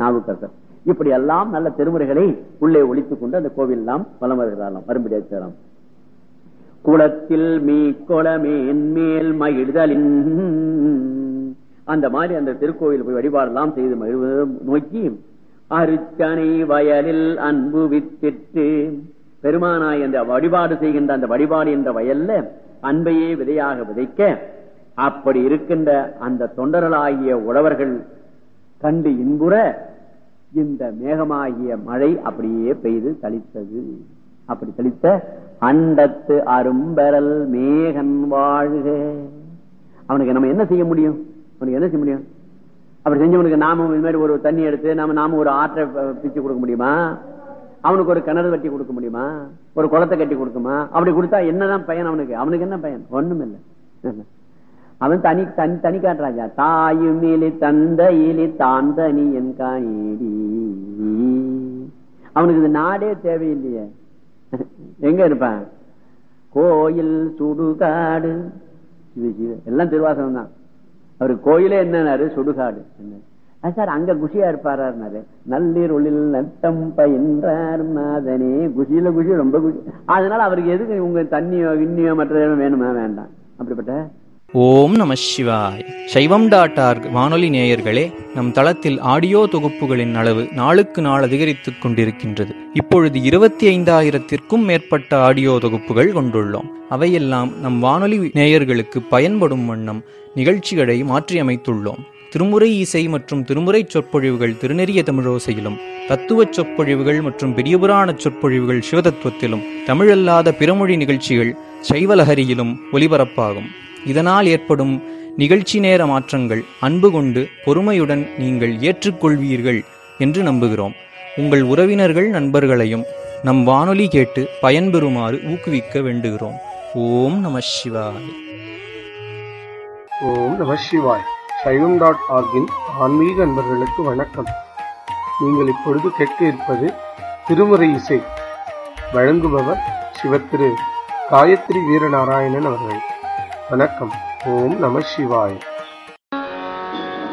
நாவுக்கரசர் இப்படி எல்லாம் நல்ல திருமுறைகளை உள்ளே ஒழித்துக் கொண்டு அந்த கோவில் எல்லாம் வலம் வருகிறாராம் வரும்படியாக சேரும் குளத்தில் மீ கொளமேன்மேல் மகிழ்தலின் அந்த மாதிரி அந்த திருக்கோவில் போய் வழிபாடெல்லாம் செய்து மகிழ்வது நோக்கி அருச்சனை வயலில் அன்பு வித்திட்டு பெருமானாய் அந்த வழிபாடு செய்கின்ற அந்த வழிபாடு என்ற வயல்ல அன்பையே விதையாக விதைக்க அப்படி இருக்கின்ற அந்த தொண்டர்களாகிய உழவர்கள் கண்டு இன்புற இந்த மேகமாகிய மழை அப்படியே பெய்து தளித்தது அப்படி தளித்த அண்டத்து அரும்பெறல் மேகன் வாழ்க அவனுக்கு நம்ம என்ன செய்ய முடியும் அவனுக்கு என்ன செய்ய முடியும் அப்படி செஞ்சவனுக்கு நாம இது மாதிரி ஒரு தண்ணி எடுத்து நாம நாம ஒரு ஆற்றை அஹ், பிச்சு கொடுக்க முடியுமா அவனுக்கு ஒரு கிணறு வெட்டி கொடுக்க முடியுமா ஒரு குளத்தை கட்டி கொடுக்குமா அப்படி கொடுத்தா என்னதான் பயன் அவனுக்கு அவனுக்கு என்ன பயன் ஒண்ணும் இல்லை அவன் தனி தனி தனி காட்டுறாஜா தாயும் இலி தந்த இலி தான் தனி என் காணி அவனுக்கு இது நாடே தேவையில்லையே எங்க இருப்பான் கோயில் சுடுகாடு இது இது எல்லாம் திருவாசகம் தான் அவரு கோயிலே என்னன்னாரு சுடுகாடு என்ன "ஆ, சார் அங்க குஷியா இருப்பாரு நள்ளிருளில் நட்டம் பயின்றார் நாதனே குஷியில குஷி ரொம்ப குஷி அதனால அவருக்கு எதுக்கு உங்க தண்ணியோ கிண்ணியோ மற்ற எதுவும் வேணுமா வேண்டாம் அப்படிப்பட்ட ஓம் நம சிவாய் சைவம் டாட் ஆர்க் வானொலி நேயர்களே நம் தளத்தில் ஆடியோ தொகுப்புகளின் அளவு நாளுக்கு நாள் அதிகரித்துக் கொண்டிருக்கின்றது இப்பொழுது இருபத்தி ஐந்தாயிரத்திற்கும் மேற்பட்ட ஆடியோ தொகுப்புகள் கொண்டுள்ளோம் அவையெல்லாம் நம் வானொலி நேயர்களுக்கு பயன்படும் வண்ணம் நிகழ்ச்சிகளை மாற்றியமைத்துள்ளோம் திருமுறை இசை மற்றும் திருமுறை சொற்பொழிவுகள் திருநெறிய தமிழோசையிலும் தத்துவச் சொற்பொழிவுகள் மற்றும் பெரியபுராண சொற்பொழிவுகள் சிவதத்துவத்திலும் தமிழல்லாத பிறமொழி நிகழ்ச்சிகள் சைவலஹரியிலும் ஒலிபரப்பாகும் இதனால் ஏற்படும் நிகழ்ச்சி நேர மாற்றங்கள் அன்பு கொண்டு பொறுமையுடன் நீங்கள் ஏற்றுக்கொள்வீர்கள் என்று நம்புகிறோம் உங்கள் உறவினர்கள் நண்பர்களையும் நம் வானொலி கேட்டு பயன்பெறுமாறு ஊக்குவிக்க வேண்டுகிறோம் ஓம் நம சிவாய் ஓம் நம சிவாய் சைவம் டாட் ஆர்கின் ஆன்மீக அன்பர்களுக்கு வணக்கம் நீங்கள் இப்பொழுது கேட்க இருப்பது திருமுறை இசை வழங்குபவர் சிவத்திரு காயத்ரி வீரநாராயணன் அவர்கள் வணக்கம் ஓம் நம சிவாய்